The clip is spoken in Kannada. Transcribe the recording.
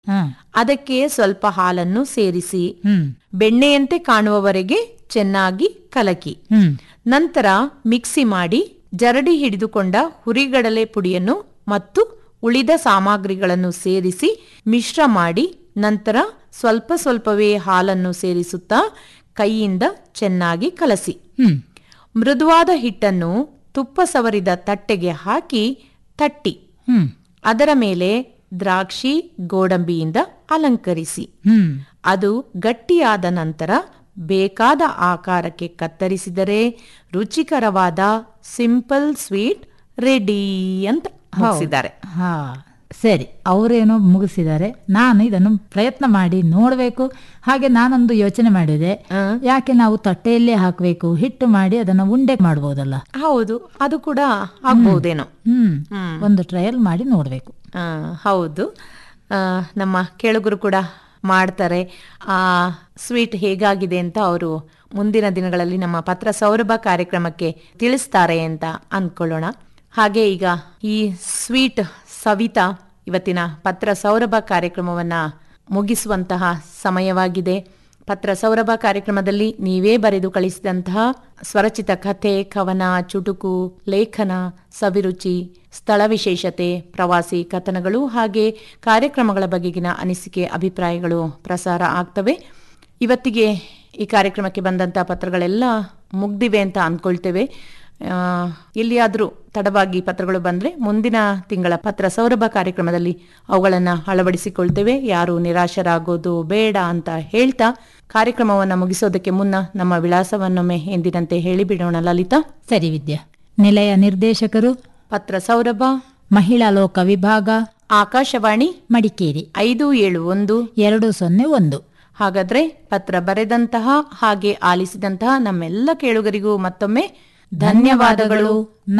ಹಾ ಅದಕ್ಕೆ ಸ್ವಲ್ಪ ಹಾಲನ್ನು ಸೇರಿಸಿ ಹ್ಮ್ ಬೆಣ್ಣೆಯಂತೆ ಕಾಣುವವರೆಗೆ ಚೆನ್ನಾಗಿ ಕಲಕಿ ಹ್ಮ್ ನಂತರ ಮಿಕ್ಸಿ ಮಾಡಿ ಜರಡಿ ಹಿಡಿದುಕೊಂಡ ಹುರಿಗಡಲೆ ಪುಡಿಯನ್ನು ಮತ್ತು ಉಳಿದ ಸಾಮಗ್ರಿಗಳನ್ನು ಸೇರಿಸಿ ಮಿಶ್ರ ಮಾಡಿ ನಂತರ ಸ್ವಲ್ಪ ಸ್ವಲ್ಪವೇ ಹಾಲನ್ನು ಸೇರಿಸುತ್ತಾ ಕೈಯಿಂದ ಚೆನ್ನಾಗಿ ಕಲಸಿ ಹ್ಮ್ ಮೃದುವಾದ ಹಿಟ್ಟನ್ನು ತುಪ್ಪ ಸವರಿದ ತಟ್ಟೆಗೆ ಹಾಕಿ ತಟ್ಟಿ ಹ್ಮ್ ಅದರ ಮೇಲೆ ದ್ರಾಕ್ಷಿ ಗೋಡಂಬಿಯಿಂದ ಅಲಂಕರಿಸಿ ಹ್ಮ್ ಅದು ಗಟ್ಟಿಯಾದ ನಂತರ ಬೇಕಾದ ಆಕಾರಕ್ಕೆ ಕತ್ತರಿಸಿದರೆ ರುಚಿಕರವಾದ ಸಿಂಪಲ್ ಸ್ವೀಟ್ ರೆಡಿ ಅಂತ ಮುಗಿಸಿದ್ದಾರೆ ಹಾ ಸರಿ ಅವರೇನೋ ಮುಗಿಸಿದ್ದಾರೆ ನಾನು ಇದನ್ನು ಪ್ರಯತ್ನ ಮಾಡಿ ನೋಡಬೇಕು ಹಾಗೆ ನಾನೊಂದು ಯೋಚನೆ ಮಾಡಿದೆ ಯಾಕೆ ನಾವು ತಟ್ಟೆಯಲ್ಲೇ ಹಾಕಬೇಕು ಹಿಟ್ಟು ಮಾಡಿ ಅದನ್ನು ಉಂಡೆ ಮಾಡ್ಬೋದಲ್ಲ ಹೌದು ಅದು ಕೂಡ ಆಗ್ಬಹುದೇನೋ ಹ್ಮ್ ಹ್ಮ್. ಒಂದು ಟ್ರಯಲ್ ಮಾಡಿ ನೋಡಬೇಕು ಆ, ಹೌದು ಆ, ನಮ್ಮ ಕೇಳುಗರು ಕೂಡ ಮಾಡ್ತಾರೆ ಆ ಸ್ವೀಟ್ ಹೇಗಾಗಿದೆ ಅಂತ ಅವರು ಮುಂದಿನ ದಿನಗಳಲ್ಲಿ ನಮ್ಮ ಪತ್ರ ಸೌರಭ ಕಾರ್ಯಕ್ರಮಕ್ಕೆ ತಿಳಿಸ್ತಾರೆ ಅಂತ ಅಂದ್ಕೊಳ್ಳೋಣ ಹಾಗೆ ಈಗ ಈ ಸ್ವೀಟ್ ಸವಿತಾ ಇವತ್ತಿನ ಪತ್ರ ಸೌರಭ ಕಾರ್ಯಕ್ರಮವನ್ನ ಮುಗಿಸುವಂತಹ ಸಮಯವಾಗಿದೆ ಪತ್ರ ಸೌರಭ ಕಾರ್ಯಕ್ರಮದಲ್ಲಿ ನೀವೇ ಬರೆದು ಕಳಿಸಿದಂತಹ ಸ್ವರಚಿತ ಕಥೆ ಕವನ ಚುಟುಕು ಲೇಖನ ಸವಿರುಚಿ ಸ್ಥಳ ವಿಶೇಷತೆ ಪ್ರವಾಸಿ ಕಥನಗಳು ಹಾಗೆ ಕಾರ್ಯಕ್ರಮಗಳ ಬಗೆಗಿನ ಅನಿಸಿಕೆ ಅಭಿಪ್ರಾಯಗಳು ಪ್ರಸಾರ ಆಗ್ತವೆ ಇವತ್ತಿಗೆ ಈ ಕಾರ್ಯಕ್ರಮಕ್ಕೆ ಬಂದಂಥ ಪತ್ರಗಳೆಲ್ಲ ಮುಗ್ದಿವೆ ಅಂತ ಅಂದ್ಕೊಳ್ತೇವೆ ಆ, ಎಲ್ಲಿಯಾದರೂ ತಡವಾಗಿ ಪತ್ರಗಳು ಬಂದರೆ ಮುಂದಿನ ತಿಂಗಳ ಪತ್ರ ಸೌರಭ ಕಾರ್ಯಕ್ರಮದಲ್ಲಿ ಅವುಗಳನ್ನು ಅಳವಡಿಸಿಕೊಳ್ತೇವೆ ಯಾರು ನಿರಾಶರಾಗೋದು ಬೇಡ ಅಂತ ಹೇಳ್ತಾ ಕಾರ್ಯಕ್ರಮವನ್ನು ಮುಗಿಸೋದಕ್ಕೆ ಮುನ್ನ ನಮ್ಮ ವಿಳಾಸವನ್ನೊಮ್ಮೆ ಎಂದಿನಂತೆ ಹೇಳಿಬಿಡೋಣ ಲಲಿತಾ ಸರಿ ವಿದ್ಯಾ ನಿಲಯ ನಿರ್ದೇಶಕರು ಪತ್ರ ಸೌರಭ ಮಹಿಳಾ ಲೋಕ ವಿಭಾಗ ಆಕಾಶವಾಣಿ ಮಡಿಕೇರಿ ಐದು ಏಳು ಒಂದು ಎರಡು ಸೊನ್ನೆ ಒಂದು ಹಾಗಾದ್ರೆ ಪತ್ರ ಬರೆದಂತಹ ಹಾಗೆ ಆಲಿಸಿದಂತಹ ನಮ್ಮೆಲ್ಲ ಕೇಳುಗರಿಗೂ ಮತ್ತೊಮ್ಮೆ ಧನ್ಯವಾದಗಳು